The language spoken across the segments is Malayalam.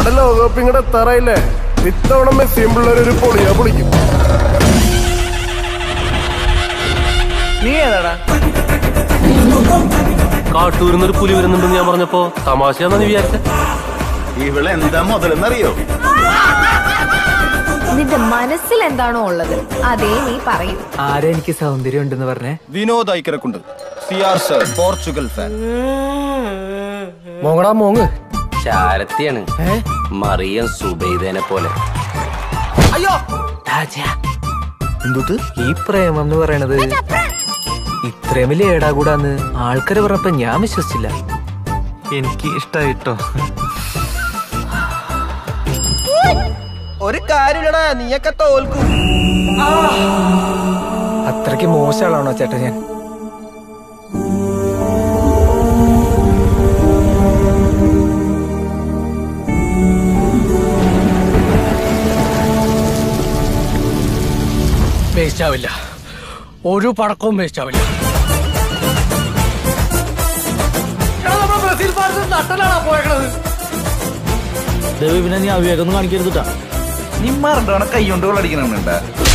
നമ്മുടെ ലോകകപ്പ് ഇങ്ങടെ എത്താറായില്ലേ ഇത്തവണ മെസ്സിയും പിള്ളേർ ഒരു പൊളിയാ പൊളിക്കും നീ ഏതാടാ കാട്ടൂരിൽ നിന്ന് ഒരു പുലി വരുന്നുണ്ടെന്ന് ഞാൻ പറഞ്ഞപ്പോ തമാശയാണെന്ന് നീ വിചാരിച്ച ഇവിടെ എന്താ മുതലെന്നറിയോ നിന്റെ മനസ്സിൽ എന്താണോ ഉള്ളത് അതേ നീ പറയൂ ആരാ എനിക്ക് സൗന്ദര്യം ഉണ്ടെന്ന് പറഞ്ഞേ വിനോദ് ഐക്കരക്കുണ്ട് C R sir Portugal fan മോങ്ങടാ മോങ്ങ് ചാരത്തിയാണ് മറിയം സുബൈദേനെ പോലെ എന്തുട്ട് ഈ പ്രേമം എന്ന് പറയണത് ഇത്രയും വലിയ ഏടാകൂടാന്ന് ആൾക്കാര് പറഞ്ഞപ്പോ ഞാൻ വിശ്വസിച്ചില്ല എനിക്ക് ഇഷ്ടായിട്ടോ ഒരു കാര്യമില്ലടാ നീയൊക്കെ തോൽക്കും അത്രയ്ക്ക് മോശമാണോ ചേട്ടാ ഞാൻ വേസ്റ്റ് ആവില്ല ഒരു പടക്കവും വേസ്റ്റ് ആവില്ല പിന്നെ നീ അവിവേകൊന്നും കാണിക്കരുതാ നീ മറണ്ടോണ കൈ കൊണ്ട് കൊള്ളടിക്കണുണ്ട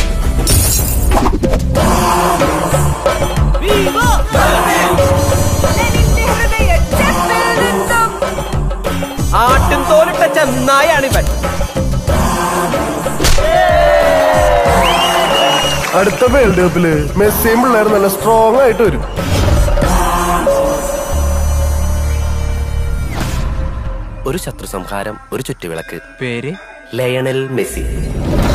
ആട്ടും തോലിട്ട ചെന്നായാണിവൻ അടുത്ത വേൾഡ് കപ്പില് മെസ്സിയും പിള്ളേർ നല്ല സ്ട്രോങ് ആയിട്ട് വരും ഒരു ശത്രു സംഹാരം ഒരു ചുറ്റുവിളക്ക് പേര് ലയണൽ മെസ്സി